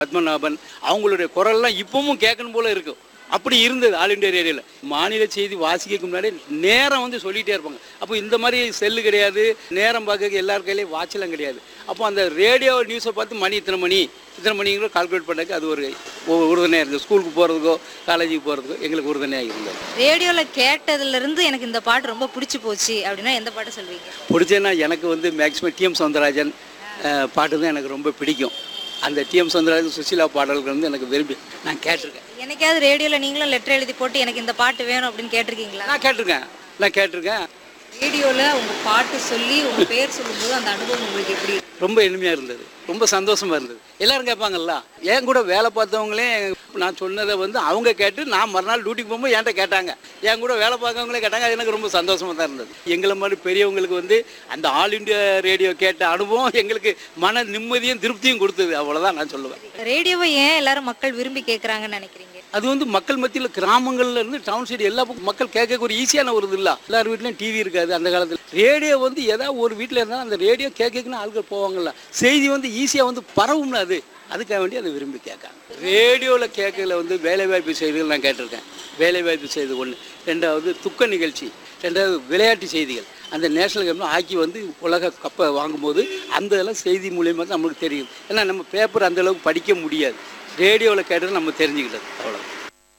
பத்மநாபன் அவங்களுடைய குரல்லாம் இப்பவும் கேட்கணும் போல இருக்கும் அப்படி இருந்தது ஆல் இண்டியா ரேடியோவில் மாநில செய்தி வாசிக்கிறதுக்கு முன்னாடி நேரம் வந்து சொல்லிகிட்டே இருப்பாங்க அப்போ இந்த மாதிரி செல்லு கிடையாது நேரம் பார்க்க எல்லார் கையிலையும் வாட்செல்லாம் கிடையாது அப்போ அந்த ரேடியோ நியூஸை பார்த்து மணி இத்தனை மணி இத்தனை மணிங்கிற கால்குலேட் பண்ணக்கு அது ஒரு ஒரு உறுதுணையாக இருந்தது ஸ்கூலுக்கு போகிறதுக்கோ காலேஜுக்கு போகிறதுக்கோ எங்களுக்கு உறுதுணையாக இருந்தது ரேடியோவில் கேட்டதுலேருந்து எனக்கு இந்த பாட்டு ரொம்ப பிடிச்சி போச்சு அப்படின்னா எந்த பாட்டு சொல்வீங்க பிடிச்சேன்னா எனக்கு வந்து மேக்ஸிமம் டிஎம் சவுந்தரராஜன் அஹ், பாட்டு தான் எனக்கு ரொம்ப பிடிக்கும் அந்த டிஎம் சவுந்தரராஜன் சுசீலா பாடல்கள் வந்து எனக்கு விரும்பி நான் கேட்டிருக்கேன் என்னைக்காவது ரேடியோவில் நீங்களும் லெட்டர் எழுதி போட்டு எனக்கு இந்த பாட்டு வேணும் அப்படின்னு கேட்டிருக்கீங்களா நான் கேட்டிருக்கேன் நான் கேட்டிருக்கேன் ரேடியோவில் உங்கள் பாட்டு சொல்லி உங்கள் பேர் சொல்லும்போது அந்த அனுபவம் உங்களுக்கு எப்படி இருக்கு? ரொம்ப இனிமையாக இருந்தது ரொம்ப சந்தோஷமா இருந்தது எல்லாரும் கேட்பாங்கல்ல என் கூட வேலை பார்த்தவங்களே நான் சொன்னதை வந்து அவங்க கேட்டு நான் மறுநாள் டியூட்டிக்கு போகும்போது என்கிட்ட கேட்டாங்க என் கூட வேலை பார்க்கவங்களே கேட்டாங்க அது எனக்கு ரொம்ப சந்தோஷமா தான் இருந்தது எங்களை மாதிரி பெரியவங்களுக்கு வந்து அந்த ஆல் இண்டியா ரேடியோ கேட்ட அனுபவம் எங்களுக்கு மன நிம்மதியும் திருப்தியும் கொடுத்தது அவ்வளோதான் நான் சொல்லுவேன் ரேடியோவை ஏன் எல்லாரும் மக்கள் விரும்பி கேட்குறாங்கன்னு நினைக்கிறீங்க அது வந்து மக்கள் மத்தியில் கிராமங்கள்ல இருந்து டவுன் சைடு எல்லா பக்கம் மக்கள் கேட்க ஒரு ஈஸியான ஒரு இது இல்லை எல்லார் வீட்லையும் டிவி இருக்காது அந்த காலத்தில் ரேடியோ வந்து ஏதாவது ஒரு வீட்டில் இருந்தாலும் அந்த ரேடியோ கேட்கக்குன்னு ஆட்கள் போவாங்கல்ல செய்தி வந்து ஈஸியாக வந்து பரவும்ல அது அதுக்காக வேண்டி அதை விரும்பி கேட்காங்க ரேடியோவில் கேட்கல வந்து வேலைவாய்ப்பு செய்திகள் நான் கேட்டிருக்கேன் வேலைவாய்ப்பு செய்தி ஒன்று ரெண்டாவது துக்க நிகழ்ச்சி ரெண்டாவது விளையாட்டு செய்திகள் அந்த நேஷனல் கேம் ஹாக்கி வந்து உலக கப்பை வாங்கும்போது அந்த இதெல்லாம் செய்தி மூலியமாக தான் நம்மளுக்கு தெரியும் ஏன்னா நம்ம பேப்பர் அந்த அளவுக்கு படிக்க முடியாது ரேடியோவில் கேட்டது நம்ம தெரிஞ்சுக்கிட்டது அவ்வளோ